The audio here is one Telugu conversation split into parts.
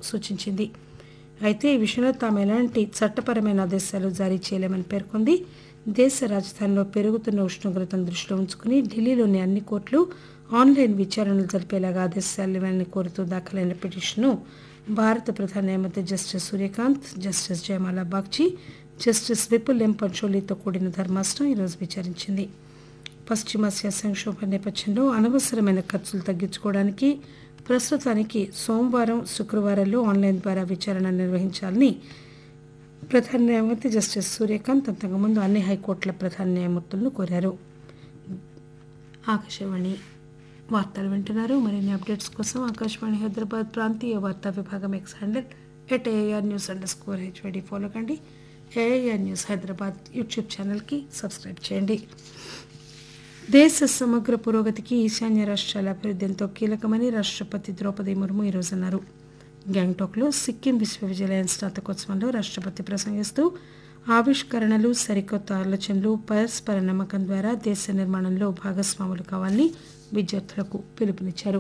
సూచించింది అయితే ఈ విషయంలో తాము ఎలాంటి చట్టపరమైన ఆదేశాలు జారీ చేయలేమని పేర్కొంది దేశ రాజధానిలో పెరుగుతున్న ఉష్ణోగ్రతను దృష్టిలో ఉంచుకుని ఢిల్లీలోని అన్ని కోర్టులు ఆన్లైన్ విచారణలు జరిపేలాగా ఆదేశాలు ఇవ్వాలని కోరుతూ దాఖలైన పిటిషన్ను భారత ప్రధాన న్యాయమూర్తి justice Surya Kant justice Joymalya Bagchi justice Vipul M పంచోలీతో కూడిన ధర్మాసనం ఈరోజు విచారించింది పశ్చిమాసియా సంక్షోభం నేపథ్యంలో అనవసరమైన ఖర్చులు తగ్గించుకోవడానికి ప్రస్తుతానికి సోమవారం శుక్రవారాల్లో ఆన్లైన్ ద్వారా విచారణ నిర్వహించాలని ప్రధాన న్యాయమూర్తి జస్టిస్ సూర్యకాంత్ అంతకుముందు అన్ని హైకోర్టుల ప్రధాన న్యాయమూర్తులను కోరారు ఆకాశవాణి వార్తలు వింటున్నారు మరిన్ని అప్డేట్స్ కోసం ఆకాశవాణి హైదరాబాద్ ప్రాంతీయ వార్తా విభాగం X handle at AR news underscore HYD follow కండి ఏఆర్ న్యూస్ హైదరాబాద్ యూట్యూబ్ ఛానల్కి సబ్స్క్రైబ్ చేయండి దేశ సమగ్ర పురోగతికి ఈశాన్య రాష్ట్రాల అభివృద్ధి ఎంతో కీలకమని రాష్ట్రపతి ద్రౌపది ముర్ము ఈరోజు అన్నారు గ్యాంగ్టాక్లో సిక్కిం విశ్వవిద్యాలయం స్నాతకోత్సవంలో రాష్ట్రపతి ప్రసంగిస్తూ ఆవిష్కరణలు సరికొత్త ఆలోచనలు పరస్పర నమ్మకం ద్వారా దేశ నిర్మాణంలో భాగస్వాములు కావాలని విద్యార్థులకు పిలుపునిచ్చారు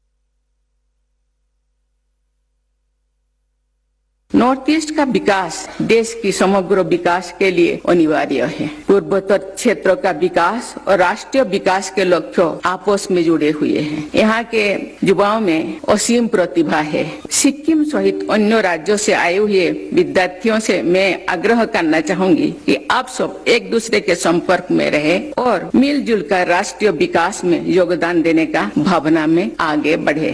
नॉर्थ ईस्ट का विकास देश की समग्र विकास के लिए अनिवार्य है पूर्वोत्तर क्षेत्र का विकास और राष्ट्रीय विकास के लक्ष्यों आपस में जुड़े हुए हैं यहाँ के युवाओं में असीम प्रतिभा है सिक्किम सहित अन्य राज्यों से आए हुए विद्यार्थियों से मैं आग्रह करना चाहूंगी कि आप सब एक दूसरे के संपर्क में रहे और मिलजुल कर राष्ट्रीय विकास में योगदान देने का भावना में आगे बढ़े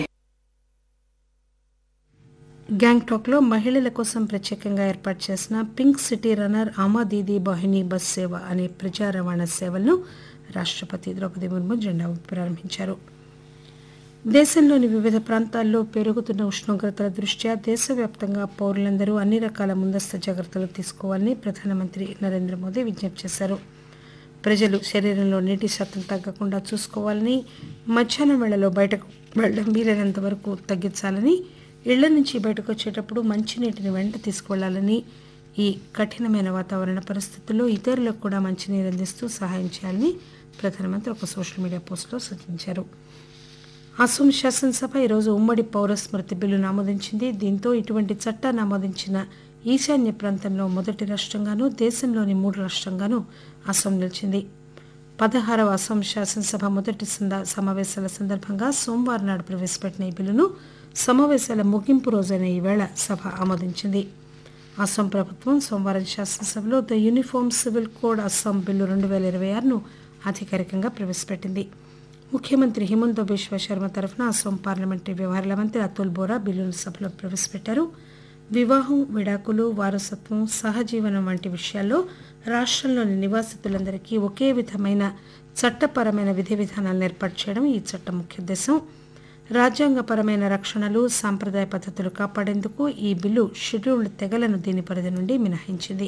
గ్యాంగ్టాక్లో మహిళల కోసం ప్రత్యేకంగా ఏర్పాటు చేసిన పింక్ సిటీ రన్నర్ ఆమా దీదీ బహిని బస్ సేవ అనే ప్రజా రవాణా సేవలను రాష్ట్రపతి ద్రౌపది ముర్ము జెండా ఊపి ప్రారంభించారు దేశంలోని వివిధ ప్రాంతాల్లో పెరుగుతున్న ఉష్ణోగ్రతల దృష్ట్యా దేశవ్యాప్తంగా పౌరులందరూ అన్ని రకాల ముందస్తు జాగ్రత్తలు తీసుకోవాలని ప్రధానమంత్రి నరేంద్ర మోదీ విజ్ఞప్తి చేశారు ప్రజలు శరీరంలో నీటి శాతం తగ్గకుండా చూసుకోవాలని మధ్యాహ్నం వేళలో బయటకు వెళ్ళడం వీలైనంత వరకు తగ్గించాలని ఇళ్ల నుంచి బయటకు వచ్చేటప్పుడు మంచినీటిని వెంట తీసుకువెళ్లాలని ఈ కఠినమైన వాతావరణ పరిస్థితుల్లో ఇతరులకు కూడా మంచినీరు అందిస్తూ సహాయం చేయాలని ప్రధానమంత్రి ఒక సోషల్ మీడియా పోస్టులో సూచించారు అసోం శాసనసభ ఈరోజు ఉమ్మడి పౌర స్మృతి బిల్లును ఆమోదించింది దీంతో ఇటువంటి చట్టాన్ని ఆమోదించిన ఈశాన్య ప్రాంతంలో మొదటి రాష్ట్రంగానూ దేశంలోని మూడు రాష్ట్రంగానూ అసోం నిలిచింది పదహారవ అసోం శాసనసభ మొదటి సంద- సమావేశాల సందర్భంగా సోమవారం నాడు ప్రవేశపెట్టిన ఈ బిల్లును సమావేశాల ముగింపు రోజైన ఈవేళ సభ ఆమోదించింది అస్సాం ప్రభుత్వం సోమవారం శాసనసభలో the uniform civil code Assam bill రెండు వేల ఇరవై ఆరును అధికారికంగా ప్రవేశపెట్టింది ముఖ్యమంత్రి హిమంత బిశ్వ శర్మ తరఫున అస్సాం పార్లమెంటరీ వ్యవహారాల మంత్రి అతుల్ బోరా బిల్లును సభలో ప్రవేశపెట్టారు వివాహం విడాకులు వారసత్వం సహజీవనం వంటి విషయాల్లో రాష్ట్రంలోని నివాసితులందరికీ ఒకే విధమైన చట్టపరమైన విధి విధానాలను ఏర్పాటు చేయడం ఈ చట్టం ముఖ్య ఉద్దేశం రాజ్యాంగపరమైన రక్షణలు సాంప్రదాయ పద్ధతులు కాపాడేందుకు ఈ బిల్లు షెడ్యూల్డ్ తెగలను దీని పరిధి నుండి మినహాయించింది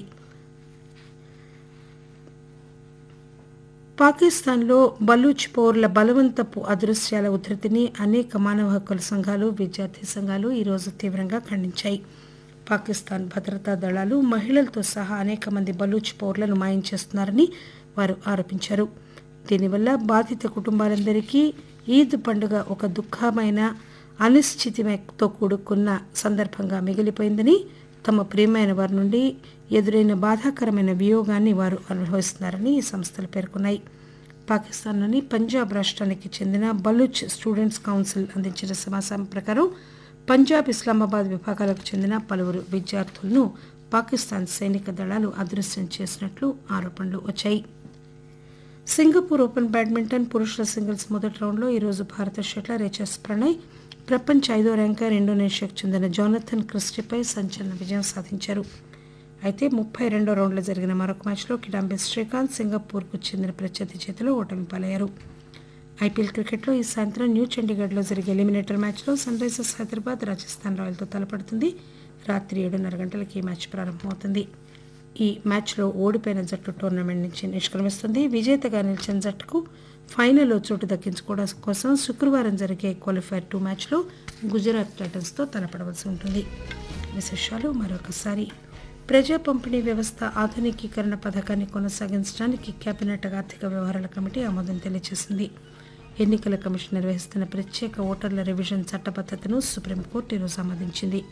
పాకిస్తాన్లో బలూచ్ పౌరుల బలవంతపు అదృశ్యాల ఉధృతిని అనేక మానవ హక్కుల సంఘాలు విద్యార్థి సంఘాలు ఈరోజు తీవ్రంగా ఖండించాయి పాకిస్తాన్ భద్రతా దళాలు మహిళలతో సహా అనేక మంది బలూచ్ పౌరులను మాయం చేస్తున్నారని వారు ఆరోపించారు దీనివల్ల బాధిత కుటుంబాలందరికీ ఈద్ పండుగ ఒక దుఃఖమైన అనిశ్చితితో కూడుకున్న సందర్భంగా మిగిలిపోయిందని తమ ప్రియమైన వారి నుండి ఎదురైన బాధాకరమైన వియోగాన్ని వారు అనుభవిస్తున్నారని ఈ సంస్థలు పేర్కొన్నాయి పాకిస్తాన్లోని పంజాబ్ రాష్ట్రానికి చెందిన బలూచ్ స్టూడెంట్స్ కౌన్సిల్ అందించిన సమాచారం ప్రకారం పంజాబ్ ఇస్లామాబాద్ విభాగాలకు చెందిన పలువురు విద్యార్థులను పాకిస్తాన్ సైనిక దళాలు అదృశ్యం చేసినట్లు ఆరోపణలు వచ్చాయి సింగపూర్ ఓపెన్ బ్యాడ్మింటన్ పురుషుల సింగిల్స్ మొదటి రౌండ్లో ఈరోజు భారత షట్లర్ హెచ్ఎస్ ప్రణయ్ ప్రపంచ ఐదో ర్యాంకర్ ఇండోనేషియాకు చెందిన జోనథన్ క్రిస్టిపై సంచలన విజయం సాధించారు అయితే ముప్పై రెండో రౌండ్లో జరిగిన మరొక మ్యాచ్లో కిడాంబి శ్రీకాంత్ సింగపూర్కు చెందిన ప్రత్యర్థి చేతిలో ఓటమి పాలయ్యారు ఐపీఎల్ క్రికెట్లో ఈ సాయంత్రం న్యూ చండీగఢ్లో జరిగే ఎలిమినేటర్ మ్యాచ్లో సన్ రైజర్స్ హైదరాబాద్ రాజస్థాన్ రాయల్తో తలపడుతుంది రాత్రి ఏడున్నర గంటలకు ఈ మ్యాచ్ ప్రారంభమవుతుంది ఈ మ్యాచ్లో ఓడిపోయిన జట్టు టోర్నమెంట్ నుంచి నిష్క్రమిస్తుంది విజేతగా నిలిచిన జట్టుకు ఫైనల్లో చోటు దక్కించుకోవడం కోసం శుక్రవారం జరిగే క్వాలిఫైర్ టూ మ్యాచ్లో గుజరాత్ టైటన్స్తో తలపడవలసి ఉంటుంది విశేషాలు మరొకసారి ప్రజా పంపిణీ వ్యవస్థ ఆధునికీకరణ పథకాన్ని కొనసాగించడానికి కేబినెట్ ఆర్థిక వ్యవహారాల కమిటీ ఆమోదం తెలియజేసింది ఎన్నికల కమిషన్ నిర్వహిస్తున్న ప్రత్యేక ఓటర్ల రివిజన్ చట్టబద్దతను సుప్రీంకోర్టు ఈరోజు ఆమోదించింది